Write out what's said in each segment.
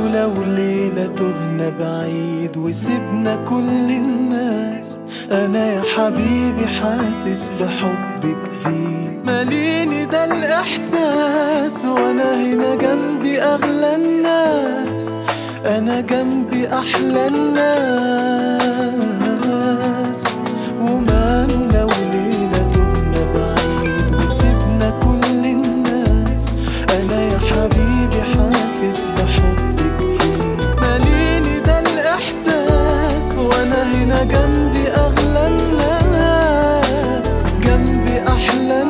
لو ليلة تهنا بعيد وسبنا كل الناس أنا يا حبيبي حاسس بحب جديد ماليني ده الإحساس وأنا هنا جنبي أغلى الناس أنا جنبي أحلى الناس وماله لو ليلة تهنا بعيد وسبنا كل الناس أنا يا حبيبي حاسس بحب جديد ماليني ده الإحساس وأنا هنا جنبي أغلى الناس جنبي أحلى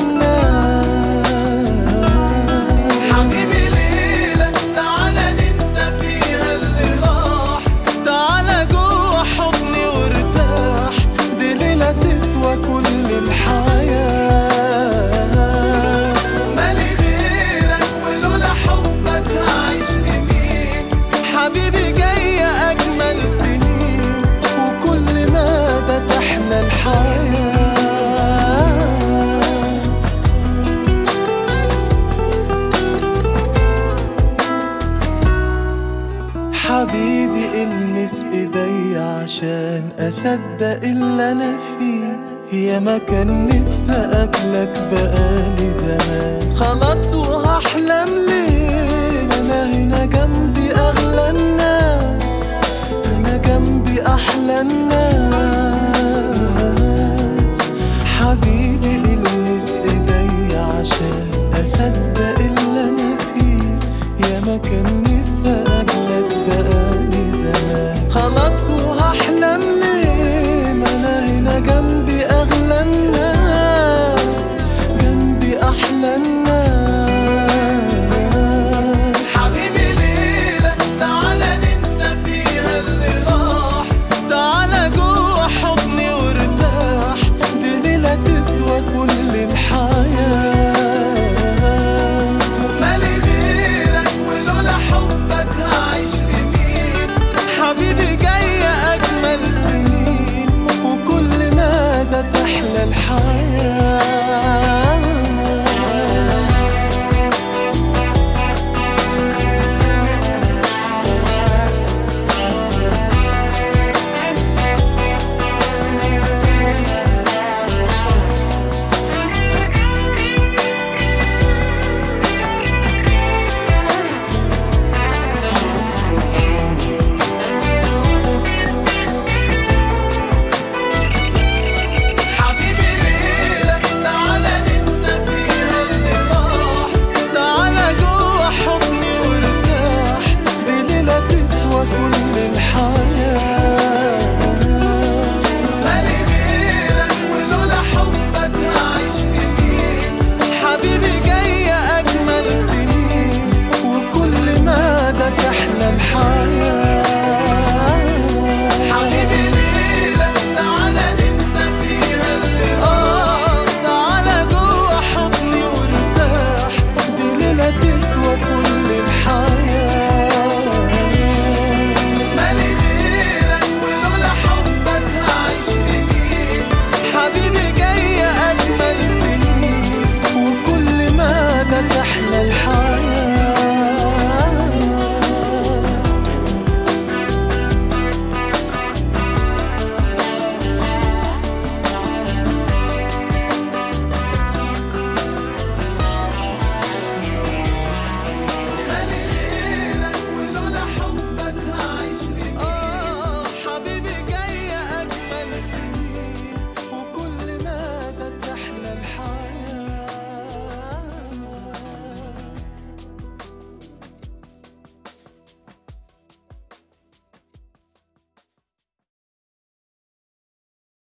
الناس حبيبي ليلة تعالى ننسى فيها اللي راح تعالى جوه حضني وارتاح دي ليلة تسوى كل الحياة ومالي غيرك ولولا حبك هعيش لمين حبيبي جاية أجمل سنين وكل مدى تحلى الحياة حبيبي المس ايدي عشان اصدق اللي انا فيه يا ما كان نفسي اقابلك بقالي زمان خلاص وهحلم ليه انا هنا جنبي اغلى الناس انا جنبي احلى الناس